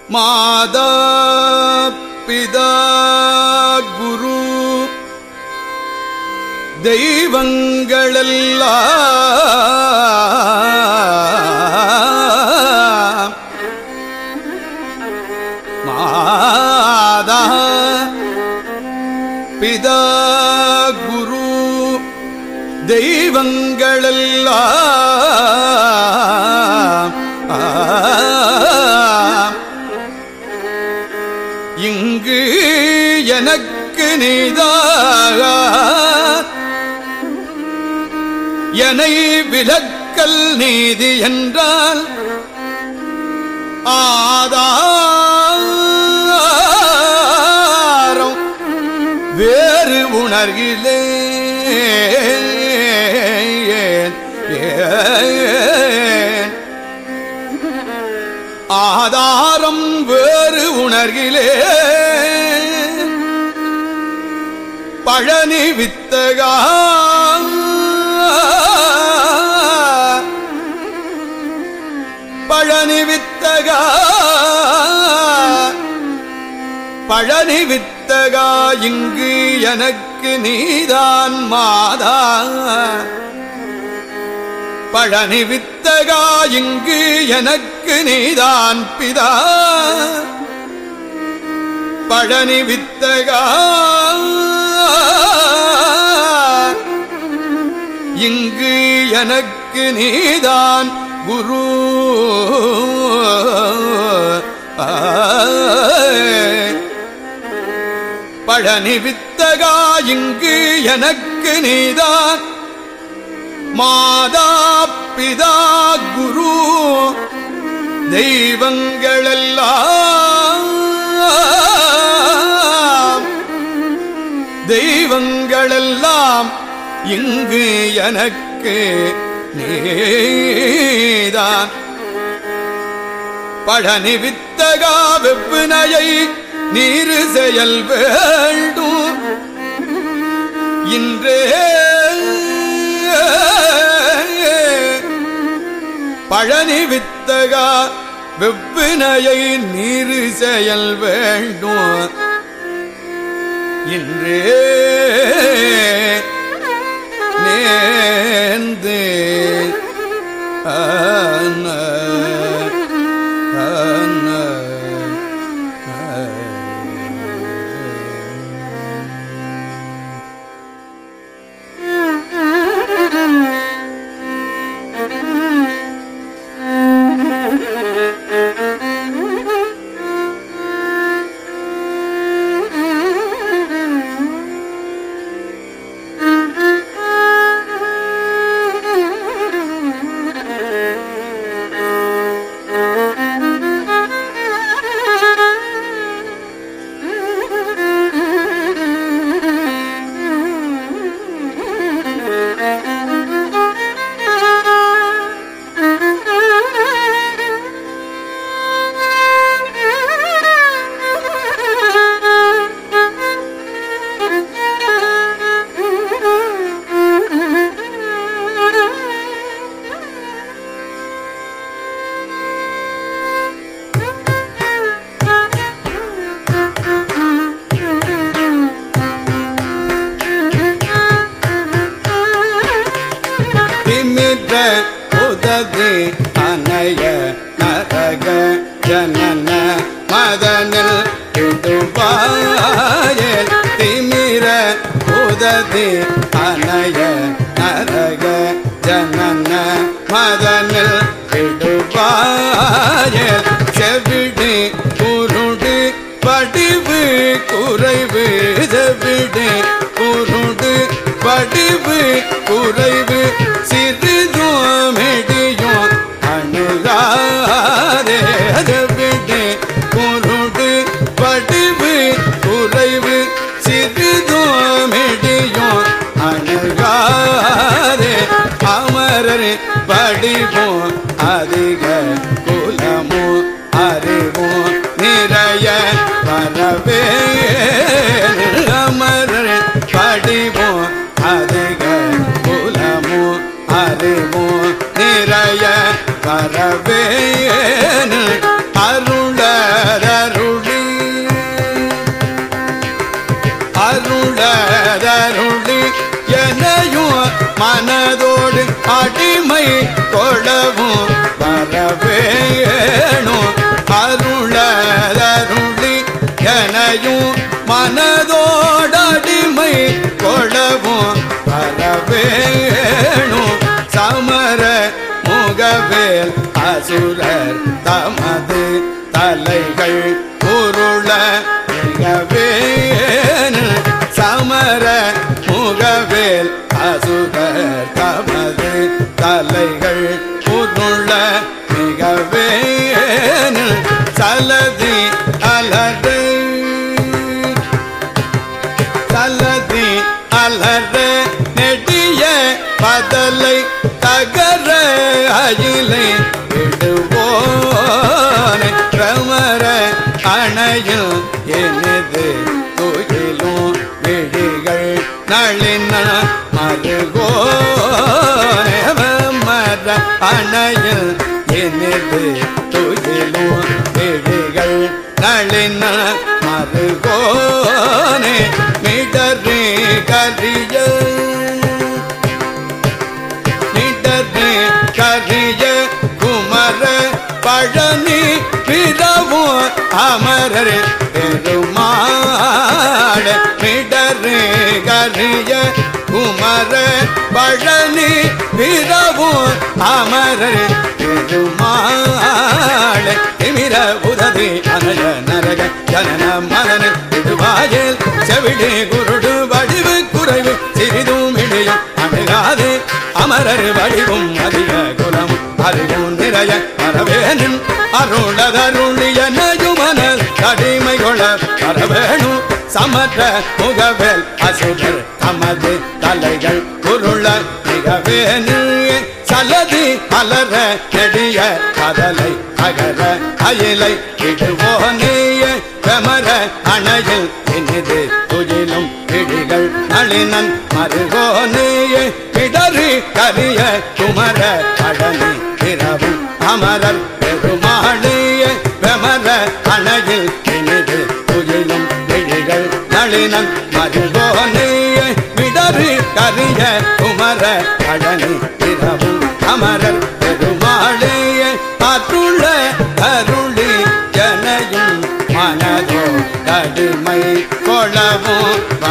மாதா பிதா குரு தெய்வங்களெல்லாம் மாதா பிதா குரு தெய்வங்களெல்லாம் ஆம். இங்கு எனக்கு நீதாக என்னை விலக்கல் நீதி என்றால் ஆதாரம் வேறு உணர்கிலே ஆதாரம் வேறு உணர்கிலே பழனி வித்தகா பழனி வித்தகா பழனி வித்தகா இங்கு எனக்கு நீதான் மாதா பழனி வித்தகா இங்கு எனக்கு நீதான் பிதா பழனி வித்தகா இங்கு எனக்கு நீதான் குரு ஆய். பழனி வித்தகா இங்கு எனக்கு நீதான் மாதா பிதா குரு தெய்வங்களெல்லாம் தெய்வங்களெல்லாம் இங்கு எனக்கு நீதான் பழனி வித்தகா வெப்பினையை நீரு செயல் வேண்டும் இன்றே பழனி வித்தகா வெப்பினையை நீரு செயல் வேண்டும் இன்றே நேர்ந்து ஆன ஆன திமிர உதவி அணைய நரக ஜனன மதனில் இடுவாயல் திமிர உதவி அணைய நரக ஜனன மதனில் இடுவாயல் செவிடு குருடு படிவு குறைவு செவிடு குருடு படிவு குறைவு சிறிதும் மெடியும் அணுகாதே விடு குருடு படிவு குறைவு சிறிதும் மெடியும் அணுகாதே அமரர் படிவும் அதிக குலமும் அறிவும் நிறைய வரவே அமரர் படிவும் அதிக குலமும் அறிவும் நிறைய வரவே அருள மனதோடு அடிமை கொள்ளவும் வரவேணும் அருளருளி எனையும் மனதோடடிமை கொள்ளவும் வரவேணும் சமர முகவேல் அசுரர் தமது தலைகள் உருள மிகவேன் சமர முகவேல் அசுரர் தமது தலைகள் உருள மிகவேன் சலதி அலறு சலதி அலற நெடிய பதலை தகர அயிலை விடுவோனே பிரமர அணையில் எனது துயிலும் விழிகள் நளின மருகோனே பிரமர அணையில் எனது துயிலும் விழிகள் நளின மருகோனே மிடரு கரிய மிடரு கரிய குமர பழனி பிறவும் அமரர் பெருமாள் மிடரு கரிய குமர பழனி பிறவும் அமரர் பெருமாள் திமிர உதவி அனல நரக ஜனன மதன விடுவாயில் செவிடு குருடு வடிவு குறைவு சிறிதும் இடையும் அணுகாது அமரர் வடிவும் அதிக குலம் அறிவும் நிறைய வரவேணும் அருளதருளிய நயுமனல் கடிமை கொள வரவேணும் சமற்ற முகவேல் அசுரர் தமது தலைகள் உருள மிகவேனு சலதி அலற நெடிய கதலை அகர அயிலை விடுவோனேய கமர அணையில் இனிது துயிலும் பிடிகள் நளினன் மருகோனேய பிடரி கரிய குமர பழனி பிறவும் அமரர் பெருமாளேய பெமர அணையில் இனிது துயிலும் பிடிகள் நளினன் மருகோனேய பிடரி கரிய குமர பழனி பிறவும் அமரர் பெருமாளேய அருள அருளி ஜனையும் மனதோ கடுமை கொளவும்